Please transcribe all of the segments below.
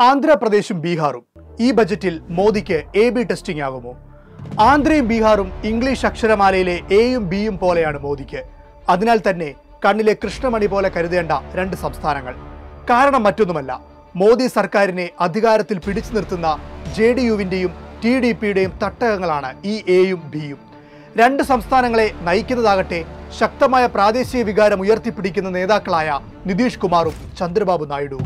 ആന്ധ്രാപ്രദേശും ബീഹാറും ഈ ബജറ്റിൽ മോദിക്ക് എ ബി ടെസ്റ്റിംഗ് ആകുമോ ആന്ധ്രയും ബീഹാറും ഇംഗ്ലീഷ് അക്ഷരമാലയിലെ എയും ബിയും പോലെയാണ് മോദിക്ക് അതിനാൽ തന്നെ കണ്ണിലെ കൃഷ്ണമണി പോലെ കരുതേണ്ട രണ്ട് സംസ്ഥാനങ്ങൾ കാരണം മറ്റൊന്നുമല്ല മോദി സർക്കാരിനെ അധികാരത്തിൽ പിടിച്ചു നിർത്തുന്ന ജെ ഡി യുവിൻ്റെയും ടി ഡി പിയുടെയും തട്ടകങ്ങളാണ് ഈ എയും ബിയും രണ്ട് സംസ്ഥാനങ്ങളെ നയിക്കുന്നതാകട്ടെ ശക്തമായ പ്രാദേശിക വികാരം ഉയർത്തിപ്പിടിക്കുന്ന നേതാക്കളായ നിതീഷ് കുമാറും ചന്ദ്രബാബു നായിഡുവും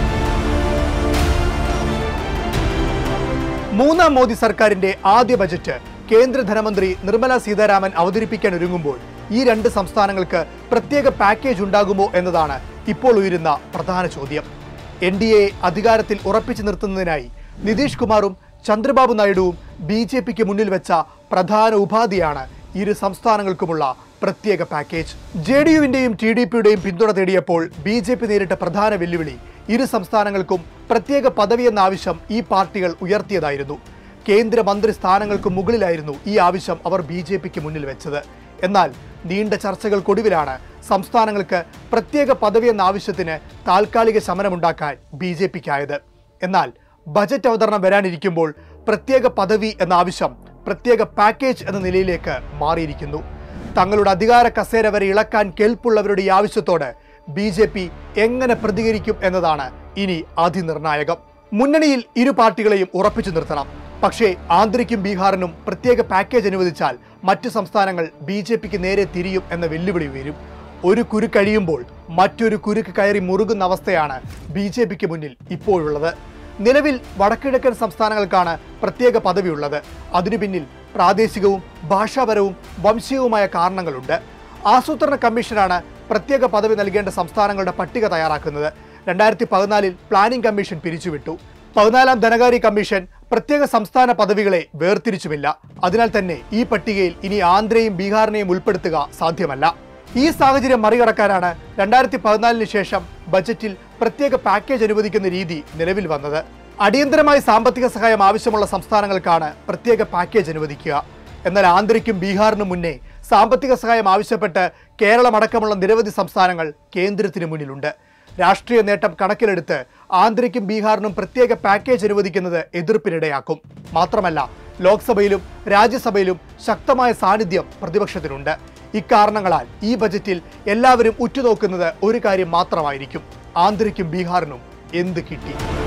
മൂന്നാം മോദി സർക്കാരിന്റെ ആദ്യ ബജറ്റ് കേന്ദ്ര ധനമന്ത്രി നിർമ്മല സീതാരാമൻ അവതരിപ്പിക്കാൻ ഒരുങ്ങുമ്പോൾ ഈ രണ്ട് സംസ്ഥാനങ്ങൾക്ക് പ്രത്യേക പാക്കേജ് ഉണ്ടാകുമോ എന്നതാണ് ഇപ്പോൾ ഉയരുന്ന പ്രധാന ചോദ്യം എൻ ഡി എ അധികാരത്തിൽ ഉറപ്പിച്ചു നിർത്തുന്നതിനായി നിതീഷ് കുമാറും ചന്ദ്രബാബു നായിഡുവും ബി ജെ പിക്ക് മുന്നിൽ വെച്ച പ്രധാന ഉപാധിയാണ് ഇരു സംസ്ഥാനങ്ങൾക്കുമുള്ള പ്രത്യേക പാക്കേജ് ജെ ഡി യുവിന്റെയും ടി ഡി പിയുടെയും പിന്തുണ തേടിയപ്പോൾ ബി ജെ പി നേരിട്ട പ്രധാന വെല്ലുവിളി ഇരു സംസ്ഥാനങ്ങൾക്കും പ്രത്യേക പദവി എന്ന ആവശ്യം ഈ പാർട്ടികൾ ഉയർത്തിയതായിരുന്നു കേന്ദ്രമന്ത്രി സ്ഥാനങ്ങൾക്ക് മുകളിലായിരുന്നു ഈ ആവശ്യം അവർ ബി ജെ പിക്ക് മുന്നിൽ വെച്ചത് എന്നാൽ നീണ്ട ചർച്ചകൾക്കൊടുവിലാണ് സംസ്ഥാനങ്ങൾക്ക് പ്രത്യേക പദവി എന്ന ആവശ്യത്തിന് താൽക്കാലിക ശമനമുണ്ടാക്കാൻ ബി ജെ പിക്കായത് എന്നാൽ ബജറ്റ് അവതരണം വരാനിരിക്കുമ്പോൾ പ്രത്യേക പദവി എന്ന ആവശ്യം പ്രത്യേക പാക്കേജ് എന്ന നിലയിലേക്ക് മാറിയിരിക്കുന്നു തങ്ങളുടെ അധികാര കസേര വരെ ഇളക്കാൻ കെൽപ്പുള്ളവരുടെ ഈ ആവശ്യത്തോട് ബി ജെ പി എങ്ങനെ പ്രതികരിക്കും എന്നതാണ് ഇനി അതിനിർണായകം മുന്നണിയിൽ ഇരു പാർട്ടികളെയും ഉറപ്പിച്ചു നിർത്തണം പക്ഷേ ആന്ധ്രയ്ക്കും ബീഹാറിനും പ്രത്യേക പാക്കേജ് അനുവദിച്ചാൽ മറ്റു സംസ്ഥാനങ്ങൾ ബി ജെ പിക്ക് നേരെ തിരിയും എന്ന വെല്ലുവിളി ഉയരും ഒരു കുരു കഴിയുമ്പോൾ മറ്റൊരു കുരുക്ക് കയറി മുറുകുന്ന അവസ്ഥയാണ് ബി ജെ പിക്ക് മുന്നിൽ ഇപ്പോഴുള്ളത് നിലവിൽ വടക്കിഴക്കൻ സംസ്ഥാനങ്ങൾക്കാണ് പ്രത്യേക പദവിയുള്ളത് അതിനു പിന്നിൽ പ്രാദേശികവും ഭാഷാപരവും വംശീയവുമായ കാരണങ്ങളുണ്ട് ആസൂത്രണ കമ്മീഷനാണ് പ്രത്യേക പദവി നൽകേണ്ട സംസ്ഥാനങ്ങളുടെ പട്ടിക തയ്യാറാക്കുന്നത് രണ്ടായിരത്തി പതിനാലിൽ പ്ലാനിംഗ് കമ്മീഷൻ പിരിച്ചുവിട്ടു പതിനാലാം ധനകാര്യ കമ്മീഷൻ പ്രത്യേക സംസ്ഥാന പദവികളെ വേർതിരിച്ചുമില്ല അതിനാൽ തന്നെ ഈ പട്ടികയിൽ ഇനി ആന്ധ്രയും ബീഹാറിനെയും ഉൾപ്പെടുത്തുക സാധ്യമല്ല ഈ സാഹചര്യം മറികടക്കാനാണ് രണ്ടായിരത്തി പതിനാലിന് ശേഷം ബജറ്റിൽ പ്രത്യേക പാക്കേജ് അനുവദിക്കുന്ന രീതി നിലവിൽ വന്നത് അടിയന്തരമായി സാമ്പത്തിക സഹായം ആവശ്യമുള്ള സംസ്ഥാനങ്ങൾക്കാണ് പ്രത്യേക പാക്കേജ് അനുവദിക്കുക എന്നാൽ ആന്ധ്രയ്ക്കും ബീഹാറിനും മുന്നേ സാമ്പത്തിക സഹായം ആവശ്യപ്പെട്ട് കേരളമടക്കമുള്ള നിരവധി സംസ്ഥാനങ്ങൾ കേന്ദ്രത്തിന് മുന്നിലുണ്ട് രാഷ്ട്രീയ നേട്ടം കണക്കിലെടുത്ത് ആന്ധ്രയ്ക്കും ബീഹാറിനും പ്രത്യേക പാക്കേജ് അനുവദിക്കുന്നത് എതിർപ്പിനിടയാക്കും മാത്രമല്ല ലോക്സഭയിലും രാജ്യസഭയിലും ശക്തമായ സാന്നിധ്യം പ്രതിപക്ഷത്തിനുണ്ട് ഇക്കാരണങ്ങളാൽ ഈ ബജറ്റിൽ എല്ലാവരും ഉറ്റുനോക്കുന്നത് ഒരു കാര്യം മാത്രമായിരിക്കും ആന്ധ്രയ്ക്കും ബീഹാറിനും എന്ത് കിട്ടി